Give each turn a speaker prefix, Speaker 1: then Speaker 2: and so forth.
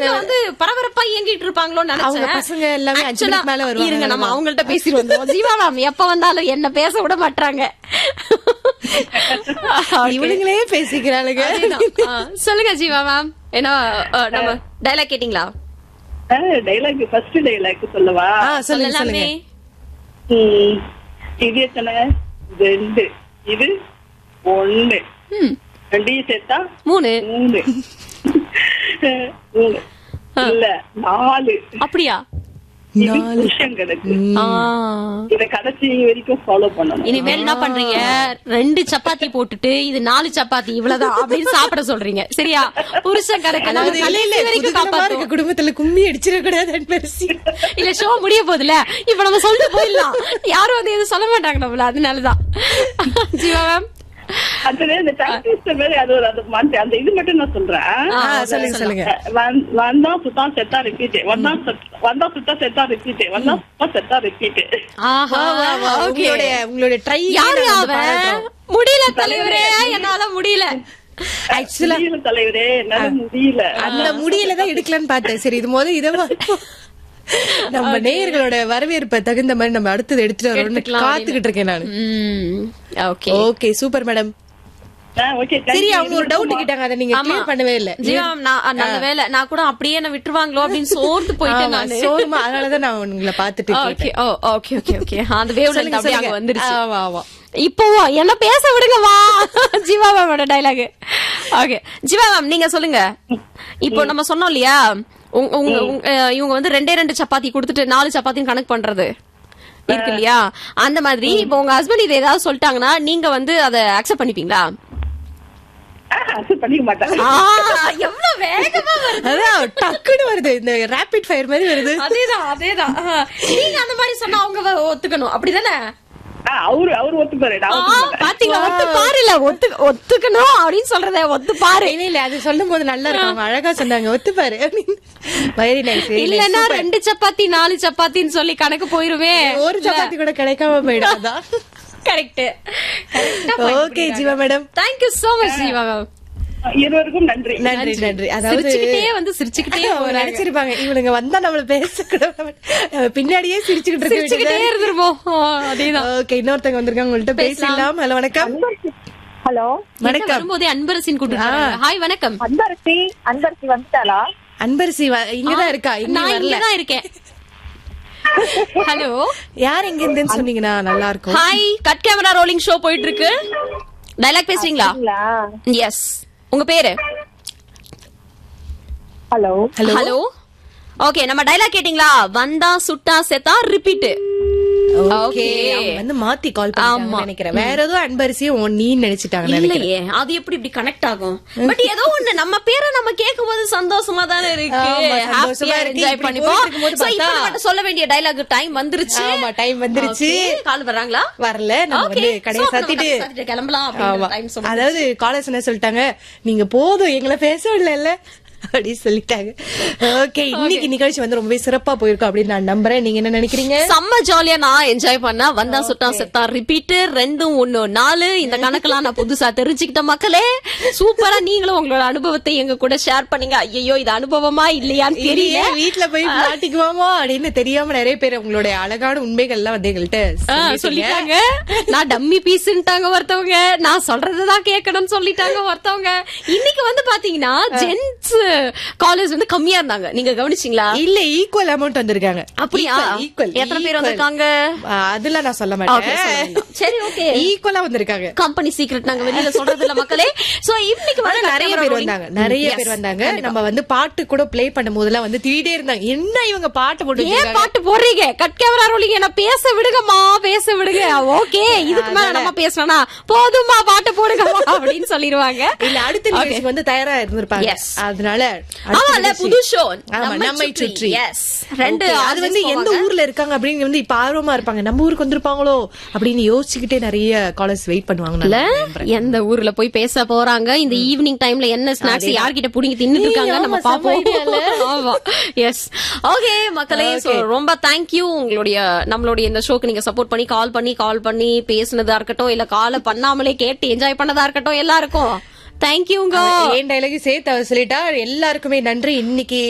Speaker 1: அவங்க வந்து பரபரப்பா இயங்கிட்டு இருப்பாங்களோன்னு
Speaker 2: அவங்க
Speaker 1: நினைச்சேன்
Speaker 2: பசங்க எல்லாமே அஞ்சு
Speaker 1: Actually,
Speaker 2: மணிக்கு மேல வருவாங்க
Speaker 1: இருங்க நம்ம
Speaker 2: அதனால.
Speaker 1: அவங்கள்ட்ட பேசிட்டு வந்தோம் ஜீவா மேம் எப்ப வந்தாலும் என்ன பேச விட மாட்டாங்க
Speaker 2: இவனுங்களே பேசிக்கிறாளுங்க
Speaker 1: அதேதான். ஆ, சொல்லுங்க ஜீவா மேம் என்ன அ, நம்ம டைலாக் கேட்டீங்களா
Speaker 3: டைலாக் ஃபர்ஸ்ட் டைலாக் சொல்லவா
Speaker 2: ஆ சொல்லுங்க
Speaker 1: சொல்லலாமே
Speaker 2: சொல்லுங்க
Speaker 3: ம், இது எத்தனை ரெண்டு இது ஒண்ணு
Speaker 1: ம்,
Speaker 3: ரெண்டையும் சேர்த்தா
Speaker 1: மூணு
Speaker 3: மூணு மூணு இல்ல நாலு
Speaker 1: அப்படியா
Speaker 3: இது புருஷன் கணக்கு
Speaker 1: ஆ.
Speaker 3: இத கடைசி வரைக்கும் ஃபாலோ பண்ணணும்
Speaker 1: இனிமேல் என்ன பண்றீங்க ரெண்டு சப்பாத்தி போட்டுட்டு இது நாலு சப்பாத்தி இவ்வளவுதான் அப்படின்னு சாப்பிட சொல்றீங்க சரியா புருஷன் கணக்கு நம்ம
Speaker 2: அதாவது இல்ல, இல்ல,
Speaker 1: கடைசி வரைக்கும்
Speaker 2: புதுத்தனமா
Speaker 1: காப்பாத்துவோம்
Speaker 2: இருக்க குடும்பத்துல கும்மி அடிச்சிடக்கூடாது அன்பரசி
Speaker 1: இல்ல ஷோ முடிய போகுதுல இப்ப நம்ம சொல்லிட்டு போயிடலாம் யாரும் வந்து எதுவும் சொல்ல மாட்டாங்க நம்மள அதனாலதான் ஜீவா மேம்
Speaker 3: அதுல இந்த டாக்டர் மாதிரி அது ஒரு அது மாத்தி அந்த இது மட்டும் நான் சொல்றேன்
Speaker 2: ஆ, சொல்லுங்க சொல்லுங்க
Speaker 3: வந்- வந்தா சுத்தா செத்தா ரிப்பீட் வந்தா சுத்- வந்தா சுத்தா செத்தா ரிப்பீட் வந்தா சுத்தா செத்தா ரிப்பீட்
Speaker 1: ஆஹா
Speaker 2: வா, வா,
Speaker 1: okay.
Speaker 2: உங்களுடைய உங்களுடைய ட்ரை
Speaker 1: யாரு அவன் முடியல தலைவரே என்னால முடியல
Speaker 2: ஆக்சுவலா
Speaker 3: முடியல தலைவரே என்னால முடியல
Speaker 2: அந்த முடியல தான் எடுக்கலாம்னு பார்த்தேன் சரி இது போது இதமா நம்ம நேயர்களோட வரவேற்பை தகுந்த மாதிரி நம்ம அடுத்தது எடுத்துட்டு வரோம்னு
Speaker 1: எடுத்துக்கலாம்
Speaker 2: காத்துக்கிட்டு இருக்கேன் நானு
Speaker 1: okay
Speaker 2: okay super madam
Speaker 3: okay
Speaker 2: சரி அவங்க ஒரு டவுட் கேட்டாங்க அதை நீங்க கிளியர் பண்ணவே இல்ல
Speaker 1: ஜீவா நான் நல்ல வேலை நான் கூட அப்படியே என்ன விட்டுருவாங்களோ அப்படின்னு சோர்ந்து போயிட்டேன்
Speaker 2: ஆமா,
Speaker 1: நானு
Speaker 2: சோறுமா அதனாலதான் நான் உங்களை பாத்துட்டு
Speaker 1: ஓகே ஓ ஓகே ஓகே ஓகே அந்த வேவ்
Speaker 2: சொல்லுங்க,
Speaker 1: அப்படியே அங்க
Speaker 2: சொல்லுங்க.
Speaker 1: வந்துருச்சு
Speaker 2: ஆமா, ஆமா.
Speaker 1: இப்போ என்ன பேச விடுங்க வா ஜீவா மேமோட டைலாக் ஓகே ஜீவா மேம் நீங்க சொல்லுங்க இப்போ நம்ம சொன்னோம் இல்லையா உங்க- உங்க உங்க- அஹ், இவங்க வந்து ரெண்டே ரெண்டு சப்பாத்தி கொடுத்துட்டு நாலு சப்பாத்தின்னு கணக்கு பண்றது இருக்கு இல்லையா அந்த மாதிரி இப்போ உங்க ஹஸ்பண்ட் இதை ஏதாவது சொல்லிட்டாங்கன்னா நீங்க வந்து அதை அக்செப்ட் பண்ணிப்பீங்களா
Speaker 3: அக்செப்ட் பண்ணிக்க மாட்டேன்
Speaker 1: ஆ, எவ்வளவு வேகமா வருது
Speaker 2: அதான் டக்குன்னு வருது இந்த ரேபிட் ஃபயர் மாதிரி வருது
Speaker 1: அதேதான் அதேதான் ஆ, நீங்க அந்த மாதிரி சொன்னா அவங்க வ- ஒத்துக்கணும் அப்படிதானே
Speaker 3: ஆ, அவரு அவரு ஒத்துப்பாரு நான்
Speaker 1: ஆ,
Speaker 3: ஒத்துக்க மாட்டேன்
Speaker 1: பாத்தீங்களா ஒத்து பாரு இல்ல ஒத்து ஒத்துக்கணும் அப்படின்னு சொல்றத ஒத்து பாரு
Speaker 2: இல்ல இல்ல அது சொல்லும் போது நல்லா இருக்கும் அவங்க அழகா சொன்னாங்க ஒத்துப்பாரு வெரி நைஸ்
Speaker 1: இல்லன்னா ரெண்டு சப்பாத்தி நாலு சப்பாத்தின்னு சொல்லி கணக்கு போயிருவே
Speaker 2: ஒரு சப்பாத்தி கூட கிடைக்காம போயிடாதா
Speaker 1: correct
Speaker 2: okay Jeeva madam
Speaker 1: thank you so much Jeeva ma'am
Speaker 3: இருவருக்கும் நன்றி
Speaker 2: நன்றி நன்றி அதாவது
Speaker 1: சிரிச்சுக்கிட்டே வந்து சிரிச்சுக்கிட்டே
Speaker 2: அவங்க
Speaker 1: போறாங்க.
Speaker 2: நினைச்சிருப்பாங்க இவனுங்க வந்தா நம்மள பேச கூட நம்ம பின்னாடியே சிரிச்சுக்கிட்டு
Speaker 1: சிரிச்சுக்கிட்டே
Speaker 2: இருக்க
Speaker 1: இருந்துருவோம் ஆ, அதேதான்
Speaker 2: ஓகே இன்னொருத்தங்க வந்திருக்காங்க உங்கள்ட்ட பேசலாம் ஹலோ வணக்கம்
Speaker 4: ஹலோ
Speaker 1: என்ன
Speaker 2: வணக்கம்
Speaker 1: வரும்போதே அன்பரசின் கூட்டு ஹாய் வணக்கம்
Speaker 4: அன்பரசி அன்பரசி வந்துட்டாளா
Speaker 2: அன்பரசி வ- இங்கதான் இருக்கா இங்க
Speaker 1: நான்
Speaker 2: வரல
Speaker 1: இங்கதான் இருக்கேன் ஹலோ
Speaker 2: யார் எங்க இருந்துன்னு சொன்னீங்கன்னா நல்லா இருக்கும்
Speaker 1: hi cut camera rolling show போயிட்டு இருக்கு டைலாக் பேசுறீங்களா எஸ் உங்க பேரு
Speaker 4: ஹலோ
Speaker 2: ஹலோ
Speaker 1: ஹலோ ஓகே நம்ம டைலாக் கேட்டிங்களா வந்தா சுட்டா செத்தா ரிப்பீட்
Speaker 2: ஓகே
Speaker 1: Okay.
Speaker 2: அவங்க வந்து மாத்தி கால்
Speaker 1: ஆமா.
Speaker 2: பண்ணாங்க நினைக்கிறேன் வேற ஏதோ அன்பரசியும் உன் நீ நினைச்சிட்டாங்க நினைக்கிறேன்
Speaker 1: இல்லையே அது எப்படி இப்படி கனெக்ட் ஆகும் பட் ஏதோ ஒண்ணு நம்ம பேரை நம்ம கேட்கும் போது சந்தோஷமா தானே இருக்கு
Speaker 2: ஆமா, சந்தோஷமா
Speaker 1: ஹாப்பியா
Speaker 2: இருக்கு.
Speaker 1: என்ஜாய்
Speaker 2: இப்படி
Speaker 1: பண்ணிப்போம்
Speaker 2: போயிட்டு இருக்கும்போது
Speaker 1: So, இப்ப
Speaker 2: பார்த்தா-
Speaker 1: நம்ம சொல்ல வேண்டிய டைலாக் டைம் வந்துருச்சு
Speaker 2: ஆமா டைம் வந்துருச்சு
Speaker 1: கால் வர்றாங்களா
Speaker 2: வரல நம்ம
Speaker 1: Okay.
Speaker 2: வந்து கடையை
Speaker 1: So, அப்ப நம்ம
Speaker 2: சாத்திட்டு
Speaker 1: கடையை சாத்திட்டு கிளம்பலாம்
Speaker 2: ஆமா
Speaker 1: அப்படிங்கிற time சொல்லுங்க.
Speaker 2: அதாவது காலேஜ் என்ன சொல்லிட்டாங்க நீங்க போதும் எங்களை பேச விடல அப்படின்னு சொல்லிட்டாங்க ஓகே இன்னைக்கு நிகழ்ச்சி வந்து ரொம்பவே சிறப்பா போயிருக்கும் அப்படின்னு நான் நம்புறேன் நீங்க என்ன நினைக்கிறீங்க
Speaker 1: செம்ம ஜாலியா நான் என்ஜாய் பண்ண வந்தா சுட்டா செத்தா ரிப்பீட் ரெண்டும் ஒண்ணு நாலு இந்த கணக்கெல்லாம் நான் புதுசா தெரிஞ்சுக்கிட்ட மக்களே சூப்பரா நீங்களும் உங்களோட அனுபவத்தை எங்க கூட ஷேர் பண்ணீங்க ஐயோ இது அனுபவமா இல்லையான்னு தெரியல
Speaker 2: இல்லையே, வீட்ல போய் மாட்டிக்குவோமா அப்படின்னு தெரியாம நிறைய பேர் உங்களுடைய அழகான உண்மைகள் எல்லாம் வந்து எங்கள்கிட்ட
Speaker 1: ஆ,
Speaker 2: சொல்லிட்டீங்க.
Speaker 1: சொல்லிட்டாங்க நான் டம்மி பீஸ்ன்ட்டாங்க ஒருத்தவங்க நான் சொல்றதுதான் கேட்கணும்னு சொல்லிட்டாங்க ஒருத்தவங்க இன்னைக்கு வந்து பாத்தீங்கன்னா ஜென்ஸ் காலேஜ் வந்து கம்மியா இருந்தாங்க நீங்க கவனிச்சீங்களா
Speaker 2: இல்ல ஈக்குவல் அமௌண்ட் வந்திருக்காங்க
Speaker 1: அப்படியா
Speaker 2: ஈக்குவல்
Speaker 1: எத்தனை பேர் வந்திருக்காங்க
Speaker 2: அதெல்லாம் நான் சொல்ல
Speaker 1: Okay, சொல்ல
Speaker 2: மாட்டேன்
Speaker 1: வேண்டாம். சரி ஓகே
Speaker 2: ஈக்குவலா வந்திருக்காங்க
Speaker 1: கம்பெனி சீக்ரெட் நாங்க வெளியில சொல்றது இல்ல மக்களே சோ இன்னைக்கு
Speaker 2: ஆனா
Speaker 1: வந்து
Speaker 2: நிறைய
Speaker 1: camera
Speaker 2: பேர்
Speaker 1: rolling-
Speaker 2: வந்தாங்க நிறைய
Speaker 1: Yes,
Speaker 2: பேர் வந்தாங்க
Speaker 1: கண்டிப்பா.
Speaker 2: நம்ம வந்து பாட்டு கூட ப்ளே பண்ணும் போதெல்லாம் வந்து திடீரே இருந்தாங்க என்ன இவங்க பாட்டு போட்டு
Speaker 1: ஏன்
Speaker 2: வச்சிருக்காங்க?
Speaker 1: பாட்டு போடுறீங்க கட் கேமரா ரோலிங் என்ன பேச விடுங்கம்மா பேச விடுங்க ஓகே இதுக்கு மேல நம்ம பேசணும்னா போதுமா பாட்டு போடுங்கம்மா அப்படின்னு சொல்லிருவாங்க
Speaker 2: இல்ல அடுத்த நிகழ்ச்சிக்கு வந்து தயாரா இருந்திருப்பாங்க
Speaker 1: Yes.
Speaker 2: அதனால அடுத்த
Speaker 1: ஆமா இல்ல
Speaker 2: நிகழ்ச்சி-
Speaker 1: புது ஷோ
Speaker 2: ஆமா நம்மை சுற்றி
Speaker 1: எஸ் ரெண்டு
Speaker 2: Okay, அது வந்து எந்த ஊர்ல இருக்காங்க அப்படின்னு வந்து இப்ப ஆர்வமா இருப்பாங்க நம்ம ஊருக்கு வந்திருப்பாங்களோ அப்படின்னு யோசிச்சுக்கிட்டே நிறைய காலேஜ் வெயிட் பண்ணுவாங்க
Speaker 1: இல்ல
Speaker 2: நான் நம்புறேன்.
Speaker 1: எந்த ஊர்ல போய் பேச போறாங்க இந்த ஈவினிங் டைம்ல என்ன ஸ்நாக்ஸ் யார்கிட்ட புடிங்கி தின்னுட்டு இருக்காங்க
Speaker 2: ஏய்,
Speaker 1: நம்ம
Speaker 2: ஆமா, செம்ம idea இல்ல?
Speaker 1: பாப்போம் ஆமா எஸ் ஓகே மக்களே so ரொம்ப தேங்க்யூ உங்களுடைய நம்மளுடைய இந்த ஷோக்கு நீங்க சப்போர்ட் பண்ணி கால் பண்ணி கால் பண்ணி பேசுனதா இருக்கட்டும் இல்ல கால பண்ணாமலே கேட்டு என்ஜாய் பண்ணதா இருக்கட்டும் எல்லாருக்கும் தேங்க்யூங்க
Speaker 2: ஏன் டைலாக் சேர்த்து அவர் சொல்லிட்டா எல்லாருக்குமே நன்றி இன்னைக்கு